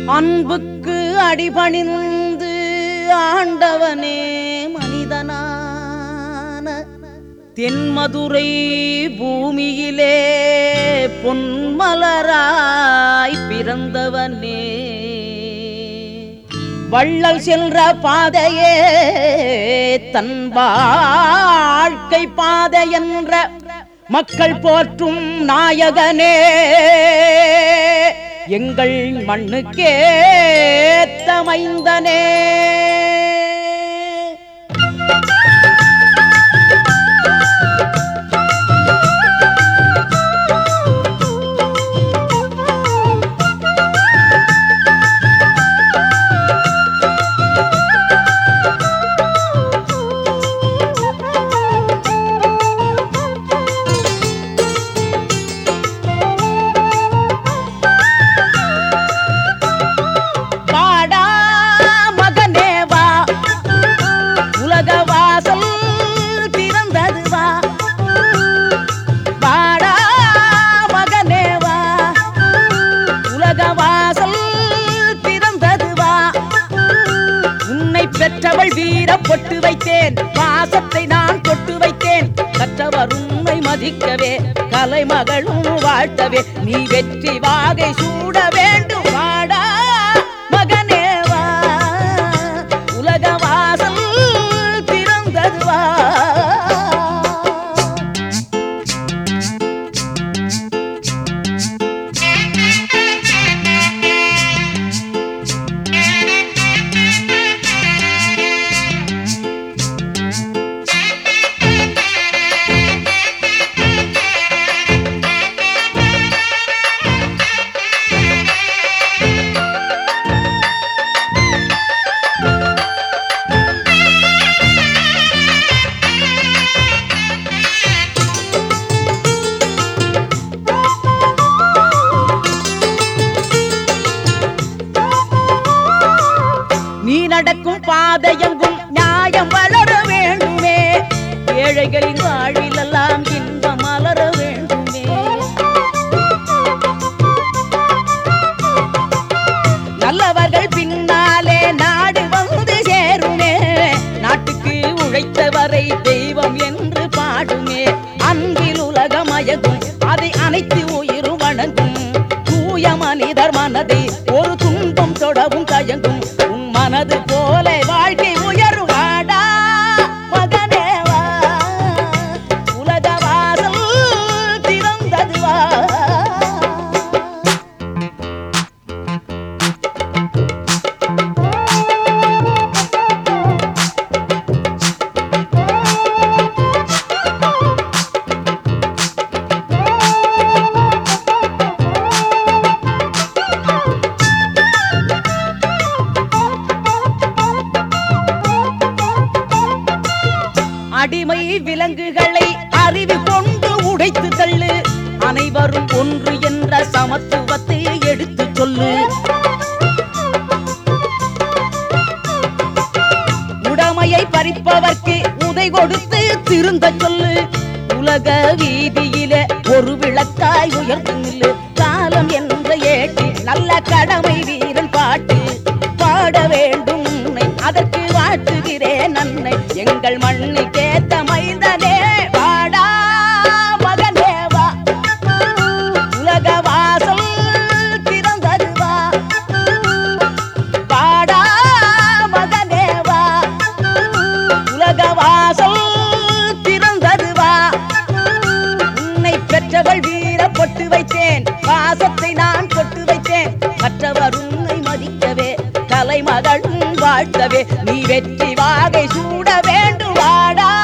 அன்புக்கு அடிபணிந்து ஆண்டவனே மனிதனான தென்மதுரை பூமியிலே பொன்மலராய் பிறந்தவனே வள்ளல் சென்ற பாதையே தன் வாழ்க்கை பாதை என்ற மக்கள் போற்றும் நாயகனே எங்கள் மண்ணுக்கே மைந்தனே வாடா மகனே வா உலக வாசல் திறந்தது வா வாடா மகனே வா உலக வாசல் திறந்தது வா உன்னை பெற்றவள் வீர பொட்டு வைத்தேன் பாசத்தை நான் தொட்டு வைத்தேன் கற்றவர் உண்மை மதிக்கவே கலைமகளும் வாழ்த்தவே நீ வெற்றி வாகை சூட வேண்டும் வாடா மகனே வா உலக வாசல் திறந்தது வா நீ நடக்கும் பாதையெங்கும் நியாயம் வளர வேண்டுமே ஏழைகளின் வாழ்விலெல்லாம் இன்பம் மலர வேண்டுமே நல்லவர்கள் பின்னாலே நாடு வந்து சேருமே நாட்டுக்கு உழைத்தவரை தெய்வம் என்று பாடுமே அன்பில் உலகம் மயகும் அதை அனைத்து உயிரும் வணங்கும் தூய மனிதர் மனதை ஒரு துன்பம் தொடவும் தயங்கும் உன் மனது போல வாழ்க்கை உயரும் வாடா மகனே வா உலக வாசல் திறந்தது வா அடிமை விலங்குகளை அறிவு கொண்டு உடைத்து தள்ளு அனைவரும் ஒன்று என்ற சமத்துவத்தை எடுத்து சொல்லு உடமையை பறிப்பவர்க்கு உதை கொடுத்து திருந்த சொல்லு உலக வீதியிலே ஒரு விளக்காய் உயர்ந்து நில்லு காலம் என்ற ஏட்டி நல்ல கடமை வீரன் பாட்டு பாட வேண்டும் உன்னை அதற்கு வாழ்த்துகிறேன் நன்னை எங்கள் மண்ணுக்கேத்த மைந்தனே வாடா மகனே வா உலக வாசல் திறந்தது வா வாடா மகனே வா உலக வாசல் திறந்தது வா உன்னை பெற்றவள் வீர பொட்டு வைத்தேன் பாசத்தை நான் பொட்டு வைத்தேன் மற்றவர் உன்னை மதிக்கவே தலைமகளும் வாழ்த்தவே நீ வெற்றி வாகை சூட வேண்டும் வாடா